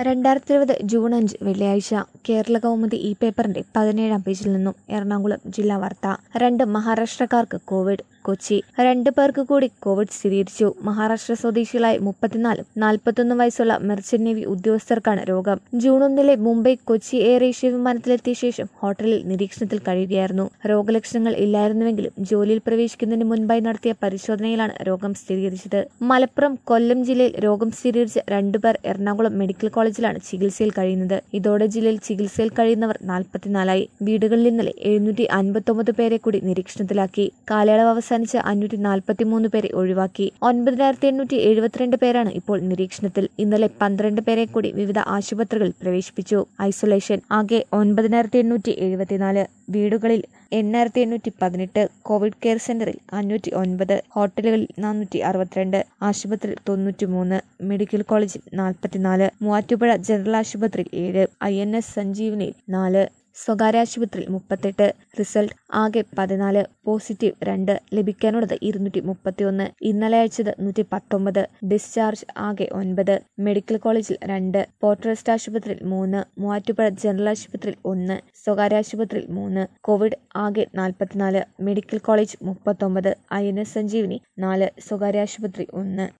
രണ്ടായിരത്തി ഇരുപത് ജൂൺ അഞ്ച് വെള്ളിയാഴ്ച കേരള കൗമുദി ഈ പേപ്പറിന്റെ പതിനേഴാം പേജിൽ നിന്നും എറണാകുളം ജില്ലാ വാർത്ത രണ്ട് മഹാരാഷ്ട്രക്കാർക്ക് കോവിഡ് കൊച്ചി രണ്ടു പേർക്ക് കൂടി കോവിഡ് സ്ഥിരീകരിച്ചു മഹാരാഷ്ട്ര സ്വദേശികളായ മുപ്പത്തിനാലും നാൽപ്പത്തൊന്ന് വയസ്സുള്ള മെർച്ചന്റ് നേവി ഉദ്യോഗസ്ഥർക്കാണ് രോഗം ജൂൺ ഒന്നിലെ മുംബൈ കൊച്ചി എയർ ഏഷ്യ വിമാനത്തിലെത്തിയ ശേഷം ഹോട്ടലിൽ നിരീക്ഷണത്തിൽ കഴിയുകയായിരുന്നു രോഗലക്ഷണങ്ങൾ ഇല്ലായിരുന്നുവെങ്കിലും ജോലിയിൽ പ്രവേശിക്കുന്നതിന് മുൻപായി നടത്തിയ പരിശോധനയിലാണ് രോഗം സ്ഥിരീകരിച്ചത് മലപ്പുറം കൊല്ലം ജില്ലയിൽ രോഗം സ്ഥിരീകരിച്ച രണ്ടുപേർ എറണാകുളം മെഡിക്കൽ കോളേജിലാണ് ചികിത്സയിൽ കഴിയുന്നത് ഇതോടെ ജില്ലയിൽ ചികിത്സയിൽ കഴിയുന്നവർ നാൽപ്പത്തിനാലായി വീടുകളിൽ ഇന്നലെ എഴുന്നൂറ്റി അൻപത്തൊമ്പത് പേരെ കൂടി നിരീക്ഷണത്തിലാക്കി കാലയളവ് അവസാനിച്ച അഞ്ഞൂറ്റി നാൽപ്പത്തിമൂന്ന് പേരെ ഒഴിവാക്കി ഒൻപതിനായിരത്തി എണ്ണൂറ്റി എഴുപത്തിരണ്ട് പേരാണ് ഇപ്പോൾ നിരീക്ഷണത്തിൽ ഇന്നലെ പന്ത്രണ്ട് പേരെ കൂടി വിവിധ ആശുപത്രികളിൽ പ്രവേശിപ്പിച്ചു ഐസൊലേഷൻ ആകെ ഒൻപതിനായിരത്തി എണ്ണൂറ്റി എഴുപത്തിനാല് വീടുകളിൽ എണ്ണായിരത്തി എണ്ണൂറ്റി പതിനെട്ട് കോവിഡ് കെയർ സെന്ററിൽ അഞ്ഞൂറ്റി ഒൻപത് ഹോട്ടലുകളിൽ നാനൂറ്റി അറുപത്തിരണ്ട് ആശുപത്രിയിൽ തൊണ്ണൂറ്റി മൂന്ന് മെഡിക്കൽ കോളേജിൽ നാൽപ്പത്തിനാല് മൂവാറ്റുപുഴ ജനറൽ ആശുപത്രിയിൽ ഏഴ് ഐ എൻ എസ് സഞ്ജീവനിയിൽ നാല് സ്വകാര്യ ആശുപത്രിയിൽ മുപ്പത്തെട്ട് റിസൾട്ട് ആകെ പതിനാല് പോസിറ്റീവ് രണ്ട് ലഭിക്കാനുള്ളത് ഇരുന്നൂറ്റി മുപ്പത്തിയൊന്ന് ഇന്നലെ അയച്ചത് നൂറ്റി പത്തൊമ്പത് ഡിസ്ചാർജ് ആകെ ഒൻപത് മെഡിക്കൽ കോളേജിൽ രണ്ട് പോർട്രസ്റ്റ് ആശുപത്രിയിൽ മൂന്ന് മൂവാറ്റുപുഴ ജനറൽ ആശുപത്രിയിൽ ഒന്ന് സ്വകാര്യ ആശുപത്രിയിൽ മൂന്ന് കോവിഡ് ആകെ നാൽപ്പത്തിനാല് മെഡിക്കൽ കോളേജ് മുപ്പത്തൊമ്പത് ഐ എൻ എസ് സഞ്ജീവനി നാല് സ്വകാര്യ ആശുപത്രി ഒന്ന്